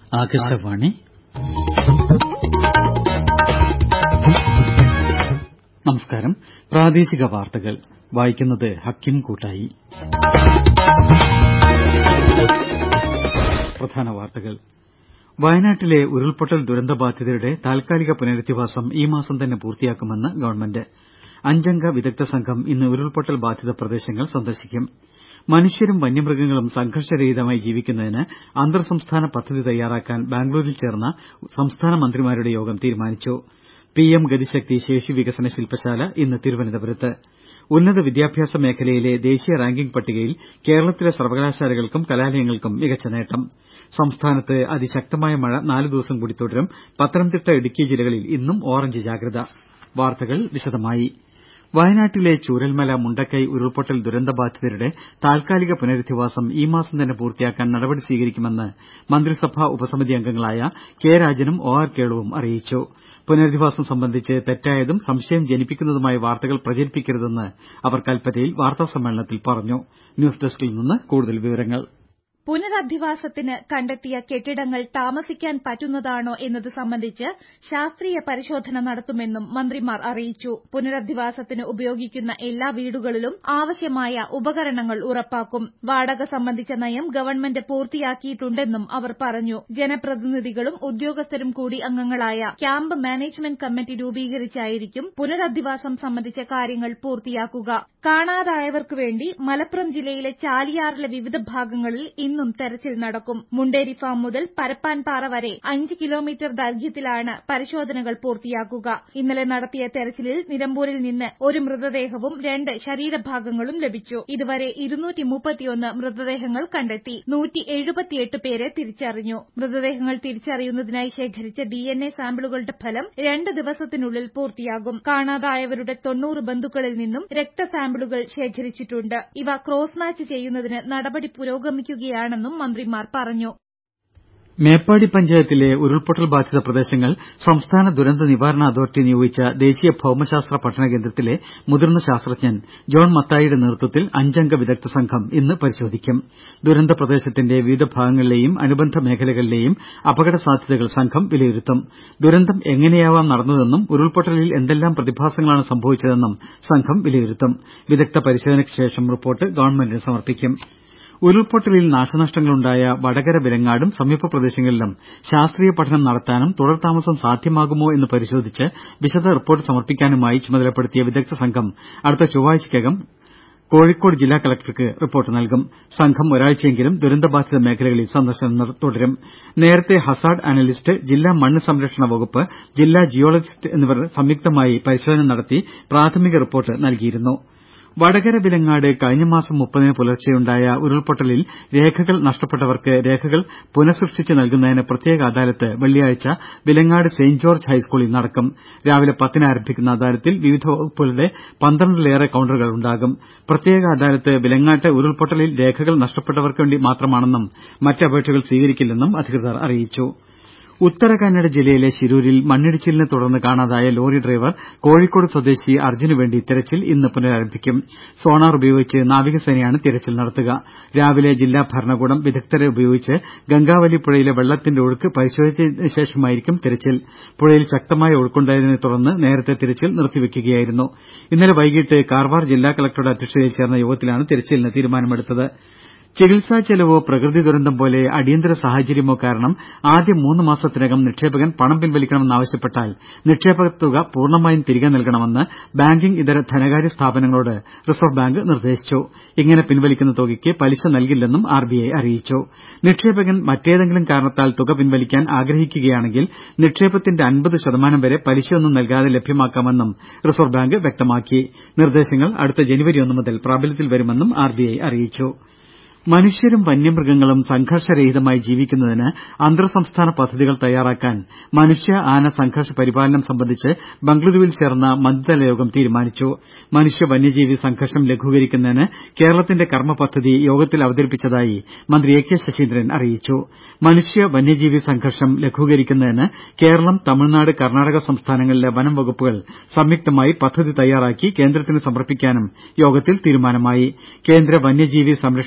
ആകാശവാണി നമസ്കാരം പ്രാദേശിക വാർത്തകൾ വായിക്കുന്നത് ഹക്കിം കൂട്ടായി പ്രധാന വാർത്തകൾ വയനാട്ടിലെ ഉരുൾപൊട്ടൽ ദുരന്തബാധിതരുടെ താൽക്കാലിക പുനരധിവാസം ഈ മാസം തന്നെ പൂർത്തിയാക്കുമെന്ന് ഗവൺമെന്റ് അഞ്ചംഗ വിദഗ്ധ സംഘം ഇന്ന് ഉരുൾപൊട്ടൽ ബാധിത പ്രദേശങ്ങൾ സന്ദർശിക്കും മനുഷ്യരും വന്യമൃഗങ്ങളും സംഘർഷരഹിതമായി ജീവിക്കുന്നതിന് അന്തർ സംസ്ഥാന പദ്ധതി തയ്യാറാക്കാൻ ബാംഗ്ലൂരിൽ ചേർന്ന സംസ്ഥാന മന്ത്രിമാരുടെ യോഗം തീരുമാനിച്ചു പിഎം ഗതിശക്തി ശേഷി വികസന ശില്പശാല ഇന്ന് തിരുവനന്തപുരത്ത് ഉന്നത വിദ്യാഭ്യാസ മേഖലയിലെ ദേശീയ റാങ്കിംഗ് പട്ടികയിൽ കേരളത്തിലെ സർവകലാശാലകൾക്കും കലാലയങ്ങൾക്കും മികച്ച നേട്ടം സംസ്ഥാനത്ത് അതിശക്തമായ മഴ നാലു ദിവസം കൂടി തുടരും പത്തനംതിട്ട ഇടുക്കി ജില്ലകളിൽ ഇന്നും ഓറഞ്ച് ജാഗ്രത വാർത്തകൾ വിശദമായി വയനാട്ടിലെ ചൂരൽമല മുണ്ടക്കൈ ഉരുൾപൊട്ടൽ ദുരന്തബാധിതരുടെ താൽക്കാലിക പുനരധിവാസം ഈ മാസം തന്നെ പൂർത്തിയാക്കാൻ നടപടി സ്വീകരിക്കുമെന്ന് മന്ത്രിസഭാ ഉപസമിതി അംഗങ്ങളായ കെ രാജനും ഒ ആർ കേളുവും അറിയിച്ചു പുനരധിവാസം സംബന്ധിച്ച് തെറ്റായതും സംശയം ജനിപ്പിക്കുന്നതുമായ വാർത്തകൾ പ്രചരിപ്പിക്കരുതെന്ന് അവർ കൽപ്പറ്റയിൽ വാർത്താസമ്മേളനത്തിൽ പറഞ്ഞു ന്യൂസ് ഡെസ്കിൽ നിന്ന് കൂടുതൽ വിവരങ്ങൾ പുനരധിവാസത്തിന് കണ്ടെത്തിയ കെട്ടിടങ്ങൾ താമസിക്കാൻ പറ്റുന്നതാണോ എന്നത് സംബന്ധിച്ച് ശാസ്ത്രീയ പരിശോധന നടത്തുമെന്നും മന്ത്രിമാർ അറിയിച്ചു പുനരധിവാസത്തിന് ഉപയോഗിക്കുന്ന എല്ലാ വീടുകളിലും ആവശ്യമായ ഉപകരണങ്ങൾ ഉറപ്പാക്കും വാടക സംബന്ധിച്ച നയം ഗവൺമെന്റ് പൂർത്തിയാക്കിയിട്ടുണ്ടെന്നും അവർ പറഞ്ഞു ജനപ്രതിനിധികളും ഉദ്യോഗസ്ഥരും കൂടി അംഗങ്ങളായ ക്യാമ്പ് മാനേജ്മെന്റ് കമ്മിറ്റി രൂപീകരിച്ചായിരിക്കും പുനരധിവാസം സംബന്ധിച്ച കാര്യങ്ങൾ പൂർത്തിയാക്കുക കാണാതായവർക്കു വേണ്ടി മലപ്പുറം ജില്ലയിലെ ചാലിയാറിലെ വിവിധ ഭാഗങ്ങളിൽ ഇന്നും തെരച്ചിൽ നടക്കും മുണ്ടേരി ഫാം മുതൽ പരപ്പാൻപാറ വരെ അഞ്ച് കിലോമീറ്റർ ദൈർഘ്യത്തിലാണ് പരിശോധനകൾ പൂർത്തിയാക്കുക ഇന്നലെ നടത്തിയ തെരച്ചിലിൽ നിലമ്പൂരിൽ നിന്ന് ഒരു മൃതദേഹവും രണ്ട് ശരീരഭാഗങ്ങളും ലഭിച്ചു ഇതുവരെ മൃതദേഹങ്ങൾ കണ്ടെത്തി പേരെ തിരിച്ചറിഞ്ഞു മൃതദേഹങ്ങൾ തിരിച്ചറിയുന്നതിനായി ശേഖരിച്ച ഡിഎൻഎ സാമ്പിളുകളുടെ ഫലം രണ്ട് ദിവസത്തിനുള്ളിൽ പൂർത്തിയാകും കാണാതായവരുടെ തൊണ്ണൂറ് ബന്ധുക്കളിൽ നിന്നും രക്തസാമ്പിളുകൾ ശേഖരിച്ചിട്ടുണ്ട് ഇവ ക്രോസ് മാച്ച് ചെയ്യുന്നതിന് നടപടി പുരോഗമിക്കുകയാണെന്നും മന്ത്രിമാർ പറഞ്ഞു മേപ്പാടി പഞ്ചായത്തിലെ ഉരുൾപൊട്ടൽ ബാധിത പ്രദേശങ്ങൾ സംസ്ഥാന ദുരന്ത നിവാരണ അതോറിറ്റി നിയോഗിച്ച ദേശീയ ഭൌമശാസ്ത്ര പഠന കേന്ദ്രത്തിലെ മുതിർന്ന ശാസ്ത്രജ്ഞൻ ജോൺ മത്തായിയുടെ നേതൃത്വത്തിൽ അഞ്ചംഗ വിദഗ്ധ സംഘം ഇന്ന് പരിശോധിക്കും ദുരന്ത പ്രദേശത്തിന്റെ വിവിധ ഭാഗങ്ങളിലെയും അനുബന്ധ മേഖലകളിലെയും അപകട സാധ്യതകൾ സംഘം വിലയിരുത്തും ദുരന്തം എങ്ങനെയാവാം നടന്നതെന്നും ഉരുൾപൊട്ടലിൽ എന്തെല്ലാം പ്രതിഭാസങ്ങളാണ് സംഭവിച്ചതെന്നും സംഘം വിലയിരുത്തും വിദഗ്ധ പരിശോധനയ്ക്ക് ശേഷം റിപ്പോർട്ട് ഗവൺമെന്റിന് സമർപ്പിക്കും ഉരുൾപൊട്ടലിൽ നാശനഷ്ടങ്ങളുണ്ടായ വടകര വിലങ്ങാടും സമീപ പ്രദേശങ്ങളിലും ശാസ്ത്രീയ പഠനം നടത്താനും തുടർ താമസം സാധ്യമാകുമോ എന്ന് പരിശോധിച്ച് വിശദ റിപ്പോർട്ട് സമർപ്പിക്കാനുമായി ചുമതലപ്പെടുത്തിയ വിദഗ്ധ സംഘം അടുത്ത ചൊവ്വാഴ്ചയ്ക്കകം കോഴിക്കോട് ജില്ലാ കലക്ടർക്ക് റിപ്പോർട്ട് നൽകും സംഘം ഒരാഴ്ചയെങ്കിലും ദുരന്തബാധിത മേഖലകളിൽ സന്ദർശനം തുടരും നേരത്തെ ഹസാർഡ് അനലിസ്റ്റ് ജില്ലാ മണ്ണ് സംരക്ഷണ വകുപ്പ് ജില്ലാ ജിയോളജിസ്റ്റ് എന്നിവർ സംയുക്തമായി പരിശോധന നടത്തി പ്രാഥമിക റിപ്പോർട്ട് നൽകിയിരുന്നു വടകര വിലങ്ങാട് കഴിഞ്ഞ മാസം മുപ്പതിന് പുലർച്ചെയുണ്ടായ ഉരുൾപൊട്ടലിൽ രേഖകൾ നഷ്ടപ്പെട്ടവർക്ക് രേഖകൾ പുനഃസൃഷ്ടിച്ച് നൽകുന്നതിന് പ്രത്യേക അദാലത്ത് വെള്ളിയാഴ്ച വിലങ്ങാട് സെന്റ് ജോർജ് ഹൈസ്കൂളിൽ നടക്കും രാവിലെ പത്തിന് ആരംഭിക്കുന്ന അദാലത്തിൽ വിവിധ വകുപ്പുകളുടെ പന്ത്രണ്ടിലേറെ കൌണ്ടറുകൾ ഉണ്ടാകും പ്രത്യേക അദാലത്ത് വിലങ്ങാട്ട് ഉരുൾപൊട്ടലിൽ രേഖകൾ നഷ്ടപ്പെട്ടവർക്ക് വേണ്ടി മാത്രമാണെന്നും മറ്റ് അപേക്ഷകൾ സ്വീകരിക്കില്ലെന്നും അധികൃതർ അറിയിച്ചു ഉത്തര കന്നഡ ജില്ലയിലെ ശിരൂരിൽ മണ്ണിടിച്ചിലിനെ തുടർന്ന് കാണാതായ ലോറി ഡ്രൈവർ കോഴിക്കോട് സ്വദേശി അർജുനു വേണ്ടി തിരച്ചിൽ ഇന്ന് പുനരാരംഭിക്കും സോണാർ ഉപയോഗിച്ച് നാവികസേനയാണ് തിരച്ചിൽ നടത്തുക രാവിലെ ജില്ലാ ഭരണകൂടം വിദഗ്ധരെ ഉപയോഗിച്ച് ഗംഗാവലി പുഴയിലെ വെള്ളത്തിന്റെ ഒഴുക്ക് പരിശോധിച്ചതിന് ശേഷമായിരിക്കും തിരച്ചിൽ പുഴയിൽ ശക്തമായ ഒഴുക്കുണ്ടായതിനെ തുടർന്ന് നേരത്തെ തിരച്ചിൽ നിർത്തിവെക്കുകയായിരുന്നു ഇന്നലെ വൈകിട്ട് കാർവാർ ജില്ലാ കലക്ടറുടെ അധ്യക്ഷതയിൽ ചേർന്ന യോഗത്തിലാണ് തിരച്ചിലിന് തീരുമാനമെടുത്തത് ചികിത്സാ ചെലവോ പ്രകൃതി ദുരന്തം പോലെ അടിയന്തര സാഹചര്യമോ കാരണം ആദ്യ മൂന്ന് മാസത്തിനകം നിക്ഷേപകൻ പണം പിൻവലിക്കണമെന്നാവശ്യപ്പെട്ടാൽ നിക്ഷേപക തുക പൂർണ്ണമായും തിരികെ നൽകണമെന്ന് ബാങ്കിംഗ് ഇതര ധനകാര്യ സ്ഥാപനങ്ങളോട് റിസർവ് ബാങ്ക് നിർദ്ദേശിച്ചു ഇങ്ങനെ പിൻവലിക്കുന്ന തുകയ്ക്ക് പലിശ നൽകില്ലെന്നും ആർബിഐ അറിയിച്ചു നിക്ഷേപകൻ മറ്റേതെങ്കിലും കാരണത്താൽ തുക പിൻവലിക്കാൻ ആഗ്രഹിക്കുകയാണെങ്കിൽ നിക്ഷേപത്തിന്റെ അൻപത് ശതമാനം വരെ പലിശയൊന്നും നൽകാതെ ലഭ്യമാക്കാമെന്നും റിസർവ് ബാങ്ക് വ്യക്തമാക്കി നിർദ്ദേശങ്ങൾ അടുത്ത ജനുവരി ഒന്ന് മുതൽ പ്രാബല്യത്തിൽ വരുമെന്നും ആർബിഐ അറിയിച്ചു മനുഷ്യരും വന്യമൃഗങ്ങളും സംഘർഷരഹിതമായി ജീവിക്കുന്നതിന് അന്തർ സംസ്ഥാന പദ്ധതികൾ തയ്യാറാക്കാൻ മനുഷ്യ ആന സംഘർഷ പരിപാലനം സംബന്ധിച്ച് ബംഗളൂരുവിൽ ചേർന്ന മന്ത്രിതല യോഗം തീരുമാനിച്ചു മനുഷ്യ വന്യജീവി സംഘർഷം ലഘൂകരിക്കുന്നതിന് കേരളത്തിന്റെ കർമ്മ പദ്ധതി യോഗത്തിൽ അവതരിപ്പിച്ചതായി മന്ത്രി എ കെ ശശീന്ദ്രൻ അറിയിച്ചു മനുഷ്യ വന്യജീവി സംഘർഷം ലഘൂകരിക്കുന്നതിന് കേരളം തമിഴ്നാട് കർണാടക സംസ്ഥാനങ്ങളിലെ വനം വകുപ്പുകൾ സംയുക്തമായി പദ്ധതി തയ്യാറാക്കി കേന്ദ്രത്തിന് സമർപ്പിക്കാനും യോഗത്തിൽ തീരുമാനമായി കേന്ദ്ര വന്യജീവി സംരക്ഷണ നിയമത്തിൽ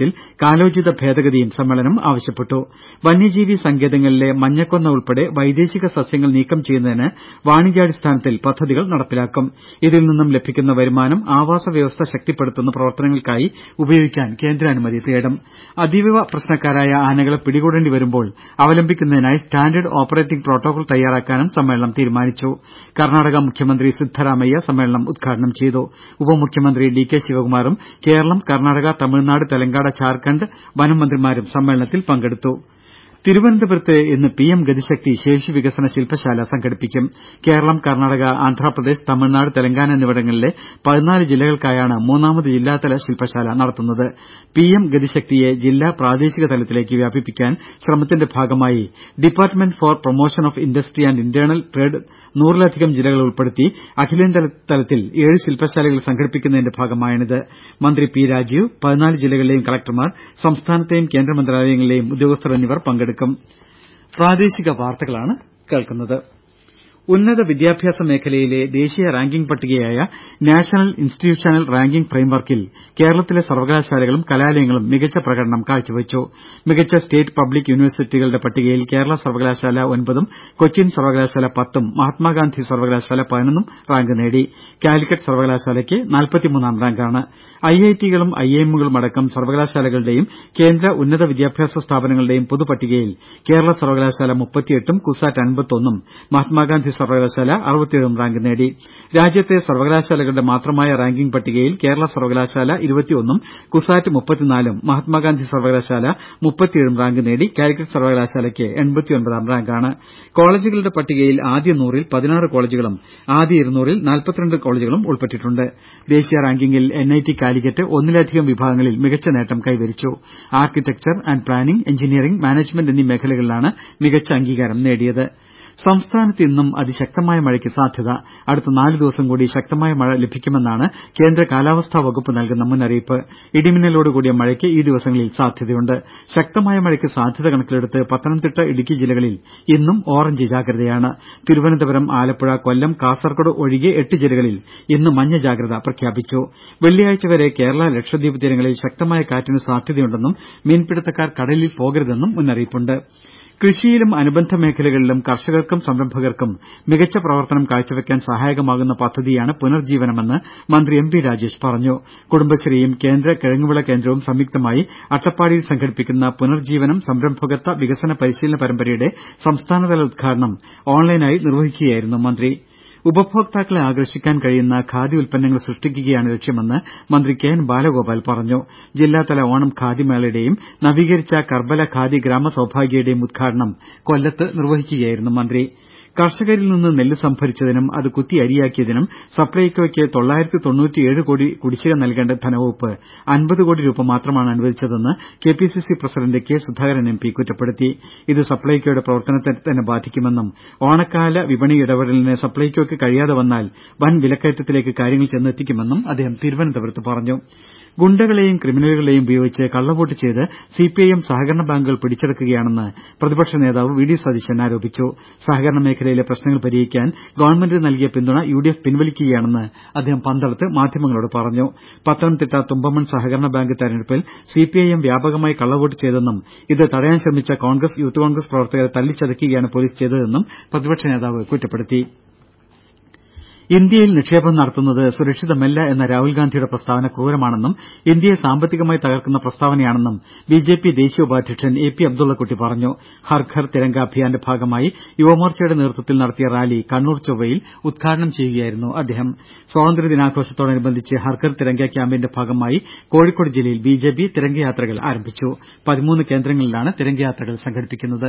കാര്യത്തിൽ കാലോചിത ഭേദഗതിയും സമ്മേളനം ആവശ്യപ്പെട്ടു വന്യജീവി സങ്കേതങ്ങളിലെ മഞ്ഞക്കൊന്ന ഉൾപ്പെടെ വൈദേശിക സസ്യങ്ങൾ നീക്കം ചെയ്യുന്നതിന് വാണിജ്യാടിസ്ഥാനത്തിൽ പദ്ധതികൾ നടപ്പിലാക്കും ഇതിൽ നിന്നും ലഭിക്കുന്ന വരുമാനം ആവാസ വ്യവസ്ഥ ശക്തിപ്പെടുത്തുന്ന പ്രവർത്തനങ്ങൾക്കായി ഉപയോഗിക്കാൻ കേന്ദ്രാനുമതി തേടും അതീവ പ്രശ്നക്കാരായ ആനകളെ പിടികൂടേണ്ടി വരുമ്പോൾ അവലംബിക്കുന്നതിനായി സ്റ്റാൻഡേർഡ് ഓപ്പറേറ്റിംഗ് പ്രോട്ടോകോൾ തയ്യാറാക്കാനും സമ്മേളനം തീരുമാനിച്ചു കർണാടക മുഖ്യമന്ത്രി സിദ്ധരാമയ്യ സമ്മേളനം ഉദ്ഘാടനം ചെയ്തു ഉപമുഖ്യമന്ത്രി ഡി കെ ശിവകുമാറും കേരളം കർണാടക തമിഴ്നാട് തെലങ്കാന ഝാർഖണ്ഡ് വനം മന്ത്രിമാരും സമ്മേളനത്തിൽ പങ്കെടുത്തു തിരുവനന്തപുരത്ത് ഇന്ന് പി എം ഗതിശക്തി ശേഷി വികസന ശില്പശാല സംഘടിപ്പിക്കും കേരളം കർണാടക ആന്ധ്രാപ്രദേശ് തമിഴ്നാട് തെലങ്കാന എന്നിവിടങ്ങളിലെ പതിനാല് ജില്ലകൾക്കായാണ് മൂന്നാമത് ജില്ലാതല ശില്പശാല നടത്തുന്നത് പി എം ഗതിശക്തിയെ ജില്ലാ പ്രാദേശിക തലത്തിലേക്ക് വ്യാപിപ്പിക്കാൻ ശ്രമത്തിന്റെ ഭാഗമായി department for promotion of industry and internal trade നൂറിലധികം ജില്ലകൾ ഉൾപ്പെടുത്തി അഖിലേന്ത്യാ തലത്തിൽ ഏഴ് ശില്പശാലകൾ സംഘടിപ്പിക്കുന്നതിന്റെ ഭാഗമായാണിത് മന്ത്രി പി രാജീവ് പതിനാല് ജില്ലകളിലെയും കലക്ടർമാർ സംസ്ഥാനത്തെയും കേന്ദ്ര മന്ത്രാലയങ്ങളിലെയും ഉദ്യോഗസ്ഥർ എന്നിവർ പങ്കെടുക്കും ഉന്നത വിദ്യാഭ്യാസ മേഖലയിലെ ദേശീയ റാങ്കിംഗ് പട്ടികയായ നാഷണൽ ഇൻസ്റ്റിറ്റ്യൂഷണൽ റാങ്കിംഗ് ഫ്രെയിംവർക്കിൽ കേരളത്തിലെ സർവകലാശാലകളും കലാലയങ്ങളും മികച്ച പ്രകടനം കാഴ്ചവെച്ചു മികച്ച സ്റ്റേറ്റ് പബ്ലിക് യൂണിവേഴ്സിറ്റികളുടെ പട്ടികയിൽ കേരള സർവകലാശാല ഒൻപതും കൊച്ചിൻ സർവകലാശാല പത്തും മഹാത്മാഗാന്ധി സർവകലാശാല പതിനൊന്നും റാങ്ക് നേടി കാലിക്കറ്റ് സർവകലാശാലയ്ക്ക് നാൽപ്പത്തിമൂന്നാം റാങ്കാണ് ഐ ഐ ടികളും ഐ ഐ എമ്മുകളുമടക്കം സർവകലാശാലകളുടെയും കേന്ദ്ര ഉന്നത വിദ്യാഭ്യാസ സ്ഥാപനങ്ങളുടെയും പൊതുപട്ടികയിൽ കേരള സർവകലാശാല മുപ്പത്തിയെട്ടും കുസാറ്റ് അൻപത്തൊന്നും മഹാത്മാഗാന്ധി സർവകലാശാല അറുപത്തിയേഴും റാങ്ക് നേടി രാജ്യത്തെ സർവകലാശാലകളുടെ മാത്രമായ റാങ്കിംഗ് പട്ടികയിൽ കേരള സർവകലാശാല ഇരുപത്തിയൊന്നും കുസാറ്റ് മുപ്പത്തിനാലും മഹാത്മാഗാന്ധി സർവകലാശാല മുപ്പത്തിയേഴും റാങ്ക് നേടി കാലിക്കറ്റ് സർവകലാശാലയ്ക്ക് എൺപത്തിയൊൻപതാം റാങ്കാണ് കോളജുകളുടെ പട്ടികയിൽ ആദ്യ നൂറിൽ പതിനാറ് കോളജുകളും ആദ്യ ഇരുനൂറിൽ നാൽപ്പത്തിരണ്ട് കോളജുകളും ഉൾപ്പെട്ടിട്ടുണ്ട് ദേശീയ റാങ്കിംഗിൽ എൻ ഐ ടി കാലിക്കറ്റ് ഒന്നിലധികം വിഭാഗങ്ങളിൽ മികച്ച നേട്ടം കൈവരിച്ചു architecture and planning engineering management എന്നീ മേഖലകളിലാണ് മികച്ച അംഗീകാരം നേടിയത് സംസ്ഥാനത്ത് ഇന്നും അതിശക്തമായ മഴയ്ക്ക് സാധ്യത അടുത്ത നാല് ദിവസം കൂടി ശക്തമായ മഴ ലഭിക്കുമെന്നാണ് കേന്ദ്ര കാലാവസ്ഥാ വകുപ്പ് നൽകുന്ന മുന്നറിയിപ്പ് ഇടിമിന്നലോടുകൂടിയ മഴയ്ക്ക് ഈ ദിവസങ്ങളിൽ സാധ്യതയുണ്ട് ശക്തമായ മഴയ്ക്ക് സാധ്യത കണക്കിലെടുത്ത് പത്തനംതിട്ട ഇടുക്കി ജില്ലകളിൽ ഇന്നും ഓറഞ്ച് ജാഗ്രതയാണ് തിരുവനന്തപുരം ആലപ്പുഴ കൊല്ലം കാസർകോട് ഒഴികെ എട്ട് ജില്ലകളിൽ ഇന്ന് മഞ്ഞ ജാഗ്രത പ്രഖ്യാപിച്ചു വെള്ളിയാഴ്ച വരെ കേരള ലക്ഷദ്വീപ് തീരങ്ങളിൽ ശക്തമായ കാറ്റിന് സാധ്യതയുണ്ടെന്നും മീൻപിടുത്തക്കാർ കടലിൽ പോകരുതെന്നും മുന്നറിയിപ്പുണ്ട് കൃഷിയിലും അനുബന്ധ മേഖലകളിലും കർഷകർക്കും സംരംഭകർക്കും മികച്ച പ്രവർത്തനം കാഴ്ചവെക്കാൻ സഹായകമാകുന്ന പദ്ധതിയാണ് പുനർജീവനമെന്ന് മന്ത്രി എം പി രാജേഷ് പറഞ്ഞു കുടുംബശ്രീയും കേന്ദ്ര കിഴങ്ങുവിള കേന്ദ്രവും സംയുക്തമായി അട്ടപ്പാടിയിൽ സംഘടിപ്പിക്കുന്ന പുനർജീവനം സംരംഭകത്വ വികസന പരിശീലന പരമ്പരയുടെ സംസ്ഥാനതല ഉദ്ഘാടനം ഓൺലൈനായി നിർവഹിക്കുകയായിരുന്നു മന്ത്രി ഉപഭോക്താക്കളെ ആകർഷിക്കാൻ കഴിയുന്ന ഖാദി ഉൽപ്പന്നങ്ങൾ സൃഷ്ടിക്കുകയാണ് ലക്ഷ്യമെന്ന് മന്ത്രി കെ എൻ ബാലഗോപാൽ പറഞ്ഞു ജില്ലാതല ഓണം ഖാദി മേളയുടെയും നവീകരിച്ച കർബല ഖാദി ഗ്രാമ സൌഭാഗ്യയുടെയും ഉദ്ഘാടനം കൊല്ലത്ത് നിർവഹിക്കുകയായിരുന്നു മന്ത്രി കർഷകരിൽ നിന്ന് നെല്ല് സംഭരിച്ചതിനും അത് കുത്തി അരിയാക്കിയതിനും സപ്ലൈകോയ്ക്ക് തൊള്ളായിരത്തി തൊണ്ണൂറ്റിയേഴ് കോടി കുടിശ്ശിക നൽകേണ്ട ധനവകുപ്പ് അൻപത് കോടി രൂപ മാത്രമാണ് അനുവദിച്ചതെന്ന് K P C C president K Sudhakaran M P കുറ്റപ്പെടുത്തി ഇത് സപ്ലൈകോയുടെ പ്രവർത്തനത്തെ തന്നെ ബാധിക്കുമെന്നും ഓണക്കാല വിപണി ഇടപെടലിന് സപ്ലൈകോയ്ക്ക് കഴിയാതെ വന്നാൽ വൻ വിലക്കയറ്റത്തിലേക്ക് കാര്യങ്ങൾ ചെന്നെത്തിക്കുമെന്നും അദ്ദേഹം തിരുവനന്തപുരത്ത് പറഞ്ഞു ഗുണ്ടകളെയും ക്രിമിനലുകളെയും ഉപയോഗിച്ച് കള്ളവോട്ട് ചെയ്ത് സിപിഐഎം സഹകരണ ബാങ്കുകൾ പിടിച്ചെടുക്കുകയാണെന്ന് പ്രതിപക്ഷ നേതാവ് വി ഡി സതീശൻ ആരോപിച്ചു സഹകരണ മേഖലയിലെ പ്രശ്നങ്ങൾ പരിഹരിക്കാൻ ഗവൺമെന്റ് നൽകിയ പിന്തുണ യു ഡി എഫ് പിൻവലിക്കുകയാണെന്ന് അദ്ദേഹം പന്തളത്ത് മാധ്യമങ്ങളോട് പറഞ്ഞു പത്തനംതിട്ട തുമ്പമൺ സഹകരണ ബാങ്ക് തെരഞ്ഞെടുപ്പിൽ സിപിഐഎം വ്യാപകമായി കള്ളവോട്ട് ചെയ്തെന്നും ഇത് തടയാൻ ശ്രമിച്ച കോൺഗ്രസ് യൂത്ത് കോൺഗ്രസ് പ്രവർത്തകരെ തല്ലിച്ചതയ്ക്കുകയാണ് പൊലീസ് ചെയ്തതെന്നും പ്രതിപക്ഷ നേതാവ് കുറ്റപ്പെടുത്തി ഇന്ത്യയിൽ നിക്ഷേപം നടത്തുന്നത് സുരക്ഷിതമല്ല എന്ന രാഹുൽഗാന്ധിയുടെ പ്രസ്താവന ക്രൂരമാണെന്നും ഇന്ത്യയെ സാമ്പത്തികമായി തകർക്കുന്ന പ്രസ്താവനയാണെന്നും ബിജെപി ദേശീയ ഉപാധ്യക്ഷൻ എ പി അബ്ദുള്ളക്കുട്ടി പറഞ്ഞു ഹർ ഘർ തിരംഗ അഭിയാന്റെ ഭാഗമായി യുവമോർച്ചയുടെ നേതൃത്വത്തിൽ നടത്തിയ റാലി കണ്ണൂർ ചൊവ്വയിൽ ഉദ്ഘാടനം ചെയ്യുകയായിരുന്നു അദ്ദേഹം സ്വാതന്ത്ര്യദിനാഘോഷത്തോടനുബന്ധിച്ച് ഹർ ഘർ തിരംഗ ക്യാമ്പയിന്റെ ഭാഗമായി കോഴിക്കോട് ജില്ലയിൽ ബിജെപി തിരംഗയാത്രകൾ ആരംഭിച്ചു പതിമൂന്ന് കേന്ദ്രങ്ങളിലാണ് തിരംഗയാത്രകൾ സംഘടിപ്പിക്കുന്നത്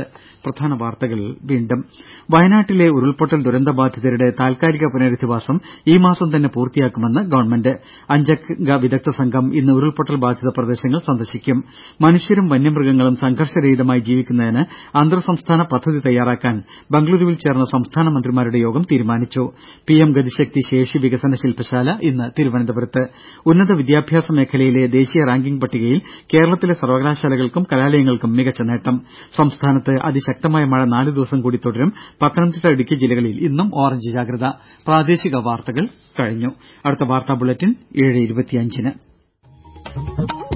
വയനാട്ടിലെ ഉരുൾപൊട്ടൽ ദുരന്തബാധിതരുടെ താൽക്കാലിക പുനരധിവാസം ഈ മാസം തന്നെ പൂർത്തിയാക്കുമെന്ന് ഗവൺമെന്റ് അഞ്ചംഗ വിദഗ്ധ സംഘം ഇന്ന് ഉരുൾപൊട്ടൽ ബാധിത പ്രദേശങ്ങൾ സന്ദർശിക്കും മനുഷ്യരും വന്യമൃഗങ്ങളും സംഘർഷരഹിതമായി ജീവിക്കുന്നതിന് അന്തർ സംസ്ഥാന പദ്ധതി തയ്യാറാക്കാൻ ബംഗളൂരുവിൽ ചേർന്ന സംസ്ഥാന മന്ത്രിമാരുടെ യോഗം തീരുമാനിച്ചു പിഎം ഗതിശക്തി ശേഷി വികസന ശില്പശാല ഇന്ന് തിരുവനന്തപുരത്ത് ഉന്നത വിദ്യാഭ്യാസ മേഖലയിലെ ദേശീയ റാങ്കിംഗ് പട്ടികയിൽ കേരളത്തിലെ സർവകലാശാലകൾക്കും കലാലയങ്ങൾക്കും മികച്ച നേട്ടം സംസ്ഥാനത്ത് അതിശക്തമായ മഴ നാല് ദിവസം കൂടി തുടരും പത്തനംതിട്ട ഇടുക്കി ജില്ലകളിൽ ഇന്നും ഓറഞ്ച് ജാഗ്രത പ്രാദേശിക വാർത്തകൾ കഴിഞ്ഞു അടുത്ത വാർത്താ ബുള്ളറ്റിൻ ഏഴ് ഇരുപത്തിയഞ്ചിന്